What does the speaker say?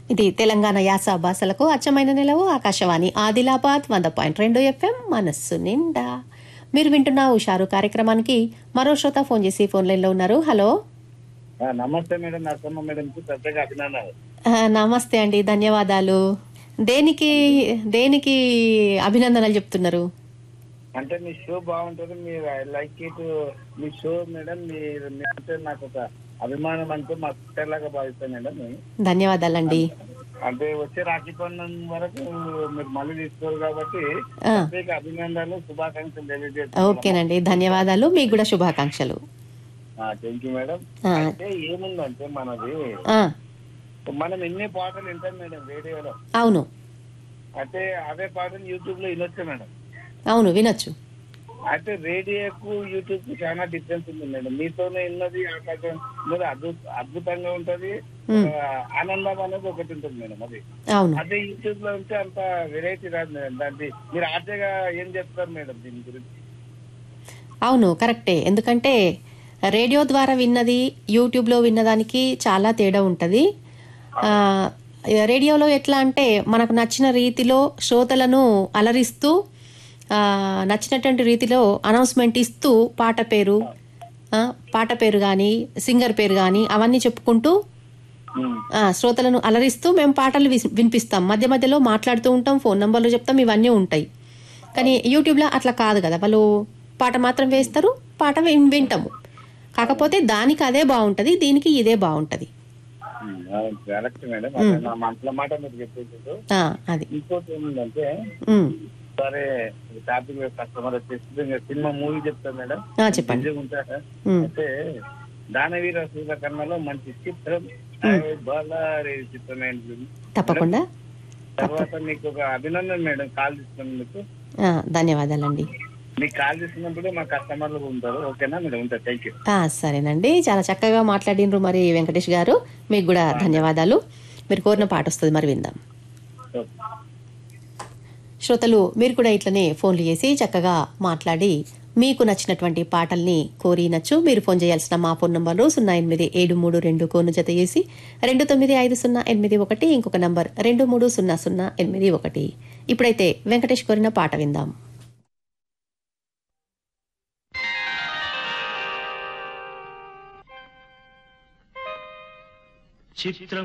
ఇది తెలంగాణ యాస భాషలకు అచ్చమైన నిలవు ఆకాశవాణి ఆదిలాబాద్ వంద పాయింట్ రెండు ఎఫ్ఎం మనస్సు నిండా మీరు వింటున్న ఉషారు కార్యక్రమానికి మరో శ్రోత ఫోన్ చేసి ఫోన్ లైన్లో ఉన్నారు హలో ఆ, నమస్తే మేడం నరసమ్మ మేడంకి ప్రత్యేక అభినందనలు ఆ, నమస్తే అండి ధన్యవాదాలు దేనికి దేనికి అభినందనలు చెప్తున్నారు అంటే మీ షో బాగుంటుంది మీరు ఐ లైక్ ఇట్ మీ షో మేడం మీరు మీ అంటే నాకు ఒక అభిమానం అంటే మా సిస్టర్ లాగా భావిస్తాను మేడం ధన్యవాదాలండి అంటే వచ్చే రాఖీ పండుగ వరకు మీరు మళ్ళీ తీసుకోరు కాబట్టి ఆ, ప్రత్యేక అభినందనలు శుభాకాంక్షలు తెలియజేస్తాను ఓకేనండి ధన్యవాదాలు మీకు కూడా శుభాకాంక్షలు థ్యాంక్ యూ మేడం ఆ, అయితే ఏముందంటే మనది ఆ, మనం ఎన్ని పాటలు వింటాం మేడం రేడియోలో అవును అయితే అదే పాటలు యూట్యూబ్ లో వినొచ్చు మేడం అవును వినొచ్చు అయితే రేడియోకు యూట్యూబ్ కు చాలా డిఫరెన్స్ ఉంది మేడం మీతోనే ఉన్నది ఆకాశం మీద అద్భుత అద్భుతంగా ఉంటది ఉమ్, ఆ, ఆనందం అనేది ఒకటి ఉంటుంది మేడం అది అవును అదే యూట్యూబ్ లో ఉంటే అంత వెరైటీ రాదు మేడం దాన్ని మీరు ఆర్జగా ఏం చెప్తారు మేడం దీని గురించి అవును కరెక్టే ఎందుకంటే రేడియో ద్వారా విన్నది యూట్యూబ్లో విన్నదానికి చాలా తేడా ఉంటుంది ఆ, రేడియోలో ఎట్లా అంటే మనకు నచ్చిన రీతిలో శ్రోతలను అలరిస్తూ ఆ, నచ్చినటువంటి రీతిలో అనౌన్స్మెంట్ ఇస్తూ పాట పేరు ఆ, పాట పేరు కానీ సింగర్ పేరు కానీ అవన్నీ చెప్పుకుంటూ ఉమ్, ఆ, శ్రోతలను అలరిస్తూ మేము పాటలు విస్- వినిపిస్తాం మధ్య మధ్యలో మాట్లాడుతూ ఉంటాం ఫోన్ నంబర్లు చెప్తాం ఇవన్నీ ఉంటాయి కానీ యూట్యూబ్లో అట్లా కాదు కదా వాళ్ళు పాట మాత్రం వేస్తారు పాట విన్- వింటాము కాకపోతే దానికి అదే బాగుంటది దీనికి ఇదే బాగుంటది ఉమ్, అవును, కరెక్ట్ మేడం అదే నా మనసులో మాట మీరు చెప్పేసారు ఆ, అది ఇంకోటి ఏముందంటే ఉమ్. సరే టాపిక్ కస్టమర్ వచ్చేసి ఇంకా సినిమా మూవీ చెప్తాను మేడం ఆ, చెప్పండి బిజీగా ఉంటారా ఉమ్. అయితే దానవీర సూర్యకర్ణలో మంచి చిత్రం అరే బలారే చిత్రం ఏంటి? తప్పకుండా తర్వాత మీకు ఒక అభినందన మేడం కాల్ తీసుకున్నందుకు ఆ, ధన్యవాదాలండి మీకు కాల్ తీసుకున్నప్పుడు మా కస్టమర్లు ఉంటారు ఓకేనా మేడం ఉంటారు థ్యాంక్ యూ ఆ, సరేనండి చాలా చక్కగా మాట్లాడినరు మరి వెంకటేష్ గారు మీకు కూడా ధన్యవాదాలు మీరు కోరిన పాట వస్తుంది మరి విందాం శ్రోతలు మీరు కూడా ఇట్లనే ఫోన్లు చేసి చక్కగా మాట్లాడి మీకు నచ్చినటువంటి పాటల్ని కోరినచ్చు మీరు ఫోన్ చేయాల్సిన మా ఫోన్ నంబర్లు సున్నా ఎనిమిది ఏడు మూడు రెండు కోను జత చేసి రెండు తొమ్మిది ఐదు సున్నా ఎనిమిది ఒకటి ఇంకొక నంబర్ రెండు మూడు సున్నా సున్నా ఎనిమిది ఒకటి ఇప్పుడైతే వెంకటేష్ కోరిన పాట విందాం చిత్రం